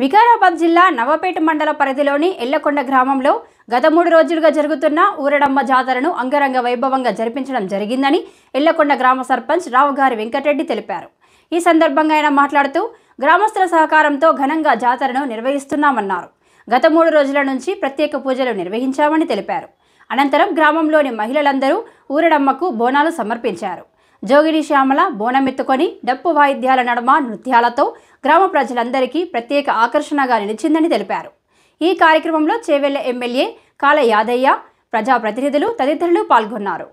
వికారాబాద్ జిల్లా నవపేట మండల పరిధిలోని ఎల్లకొండ గ్రామంలో గత మూడు రోజులుగా జరుగుతున్న ఊరడమ్మ జాతరను అంగరంగ వైభవంగా జరిపించడం జరిగిందని ఎల్లకొండ గ్రామ సర్పంచ్ రావుగారి వెంకటరెడ్డి తెలిపారు ఈ సందర్భంగా ఆయన మాట్లాడుతూ గ్రామస్తుల సహకారంతో ఘనంగా జాతరను నిర్వహిస్తున్నామన్నారు గత మూడు రోజుల నుంచి ప్రత్యేక పూజలు నిర్వహించామని తెలిపారు అనంతరం గ్రామంలోని మహిళలందరూ ఊరడమ్మకు బోనాలు సమర్పించారు జోగిని శ్యామల బోనమెత్తుకొని డప్పు వాయిద్యాల నడుమ నృత్యాలతో గ్రామ ప్రజలందరికీ ప్రత్యేక ఆకర్షణగా నిలిచిందని తెలిపారు ఈ కార్యక్రమంలో చేవెళ్ల ఎమ్మెల్యే కాల యాదయ్య ప్రజాప్రతినిధులు తదితరులు పాల్గొన్నారు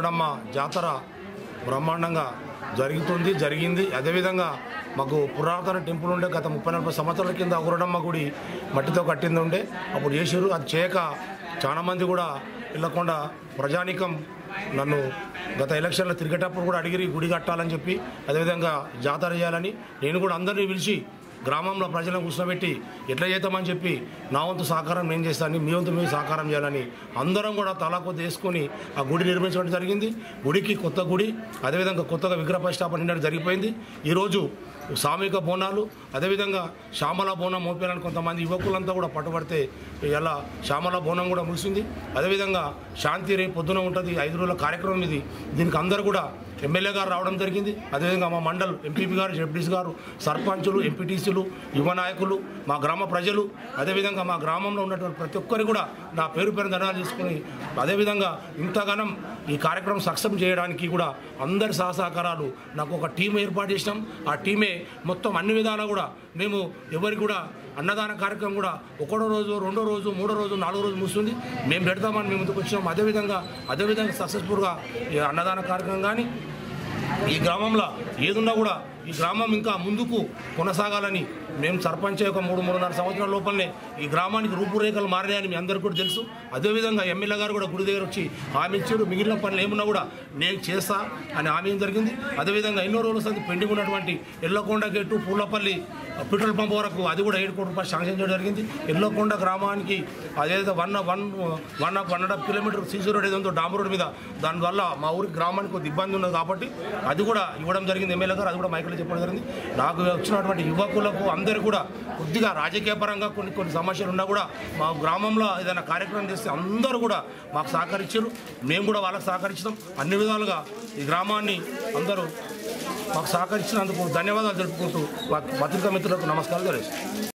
ఊరడమ్మ జాతర బ్రహ్మాండంగా జరుగుతుంది జరిగింది అదేవిధంగా మాకు పురాతన టెంపుల్ ఉండే గత ముప్పై నలభై సంవత్సరాల కింద ఊరడమ్మ గుడి మట్టితో కట్టింది ఉండే అప్పుడు చేసారు అది చేయక చాలా మంది కూడా వెళ్ళకుండా ప్రజానికం నన్ను గత ఎలక్షన్లో తిరిగేటప్పుడు కూడా అడిగిరి గుడి కట్టాలని చెప్పి అదేవిధంగా జాతర చేయాలని నేను కూడా అందరినీ పిలిచి గ్రామంలో ప్రజలను కూర్చోబెట్టి ఎట్లా చేద్దామని చెప్పి నా వంతు సహకారం నేను చేస్తాను మీ వంతు మీరు సహకారం చేయాలని అందరం కూడా తలా కొద్ది వేసుకొని ఆ గుడి నిర్మించడం జరిగింది గుడికి కొత్త గుడి అదేవిధంగా కొత్తగా విగ్రహ ప్రతిష్టాపన నిన్నటి జరిగిపోయింది ఈరోజు సామూహిక బోనాలు అదేవిధంగా శ్యామల బోనం మోపేయాలని కొంతమంది యువకులంతా కూడా పట్టుబడితే ఇలా శ్యామల బోనం కూడా ముగిసింది అదేవిధంగా శాంతి రేపు పొద్దున ఉంటుంది ఐదు రోజుల కార్యక్రమం ఇది దీనికి అందరూ కూడా ఎమ్మెల్యే గారు రావడం జరిగింది అదేవిధంగా మా మండల్ ఎంపీపీ గారు జడ్పీసీ గారు సర్పంచులు ఎంపీటీసీలు యువ నాయకులు మా గ్రామ ప్రజలు అదేవిధంగా మా గ్రామంలో ఉన్నటువంటి ప్రతి ఒక్కరు కూడా నా పేరు పేరు ధనాలు తీసుకుని అదేవిధంగా ఇంతగానం ఈ కార్యక్రమం సక్సెస్ చేయడానికి కూడా అందరి సహసహకారాలు నాకు ఒక టీం ఏర్పాటు చేసినాం ఆ టీమే మొత్తం అన్ని విధాలా కూడా మేము ఎవరికి కూడా అన్నదాన కార్యక్రమం కూడా ఒకటో రోజు రెండో రోజు మూడో రోజు నాలుగో రోజు ముస్తుంది మేము పెడతామని మేము ముందుకు వచ్చినాం అదేవిధంగా అదేవిధంగా సక్సెస్ఫుల్గా ఈ అన్నదాన కార్యక్రమం కానీ ఈ గ్రామంలో ఏదున్నా కూడా ఈ గ్రామం ఇంకా ముందుకు కొనసాగాలని మేము సర్పంచ్ ఒక మూడు మూడున్నర సంవత్సరాల లోపలనే ఈ గ్రామానికి రూపురేఖలు మారినాయని మీ అందరికీ కూడా తెలుసు అదేవిధంగా ఎమ్మెల్యే గారు కూడా గుడి దగ్గర వచ్చి హామీ ఇచ్చాడు మిగిలిన పనులు ఏమున్నా కూడా నేను చేస్తా అని హామీ ఇవ్వడం జరిగింది అదేవిధంగా ఎన్నో రోజుల సంది పెండింగ్ ఉన్నటువంటి Yellakonda gate Pulapalli petrol pump వరకు అది కూడా ఏడు కోట్ల రూపాయలు శాంక్షన్ చేయడం జరిగింది ఎల్లకొండ గ్రామానికి అదేదో one one one one and half kilometer CC road ఏదో ఉందో డాంబర్ రోడ్ మీద దానివల్ల మా ఊరికి గ్రామానికి కొద్ది ఇబ్బంది ఉన్నది కాబట్టి అది కూడా ఇవ్వడం జరిగింది ఎమ్మెల్యే గారు అది కూడా మైకులో చెప్పడం జరిగింది నాకు వచ్చినటువంటి యువకులకు అందరూ కూడా కొద్దిగా రాజకీయ పరంగా కొన్ని కొన్ని సమస్యలు ఉన్నా కూడా మా గ్రామంలో ఏదైనా కార్యక్రమం చేస్తే అందరూ కూడా మాకు సహకరించారు మేము కూడా వాళ్ళకి సహకరించడం అన్ని విధాలుగా ఈ గ్రామాన్ని అందరూ మాకు సహకరించినందుకు ధన్యవాదాలు తెలుపుకుంటూ మా పత్రికా మిత్రులకు నమస్కారం తెలియజేస్తాను